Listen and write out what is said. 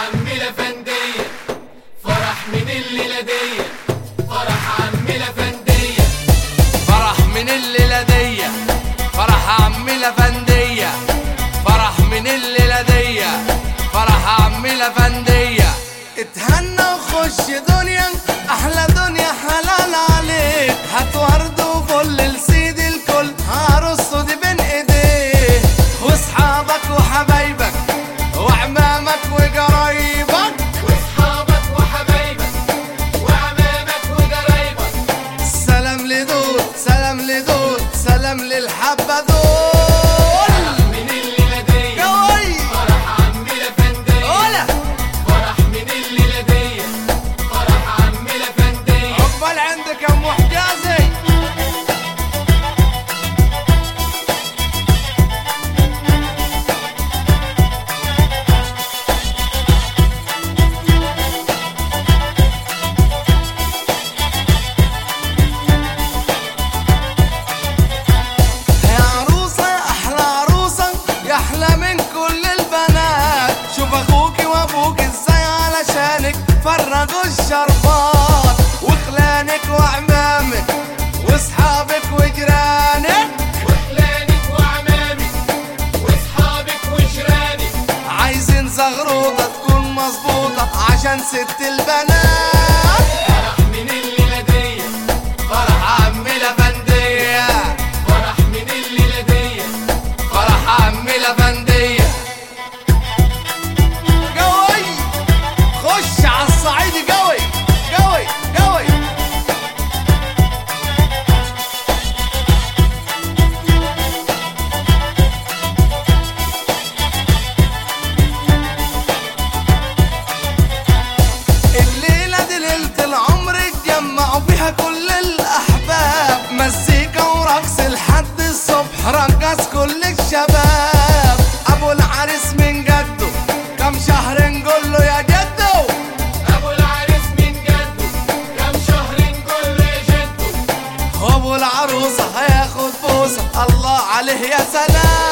عم لفندية فرح من الليلة دي فرح عم لفندية فرح من الليلة دي فرح عمي لفندية فرح من الليلة دي فرح عمي لفندية اتهنى وخش دنيا احلى دنيا حلال عليك هات ورد وفل لسيد الكل هرصه دي بين ايديه واصحابك وحبايبك وعمامك وقرايبك واصحابك وحبايبك وعمامك وقرايبك سلام لدول سلام لدول سلام للحبة دول فرح من الليلة دي قوي فرح عم لفندية ولا فرح من الليلة دي فرح عم لفندية عقبال عندك يا ام حجازي يا عروسة يا أحلى عروسة يا أحلى من كل البنات شوف أخوكي وأبوك إزاي علشانك فرغوا الشربات وخلانك وعمامك وأصحابك وجيرانك وخلانك وعمامك واصحابك وجيرانك عايزين زغروطة تكون مظبوطة عشان ست البنات فرح من الليلة دي فرح عمي لفندية فرح من الليلة دي فرح عمي لفندية قوي خش على الصعيد قوي قوي قوي الليلة دي ليلة العمر اتجمعوا فيها كل الأحباب مزيكا ورقص لحد الصبح رقص كل الشباب أبو العريس من جده كم شهر نقول له يا جدو ابو العريس من جده كم شهر نقول له يا جده وأبو العروسة هياخد بوسة الله عليه يا سلام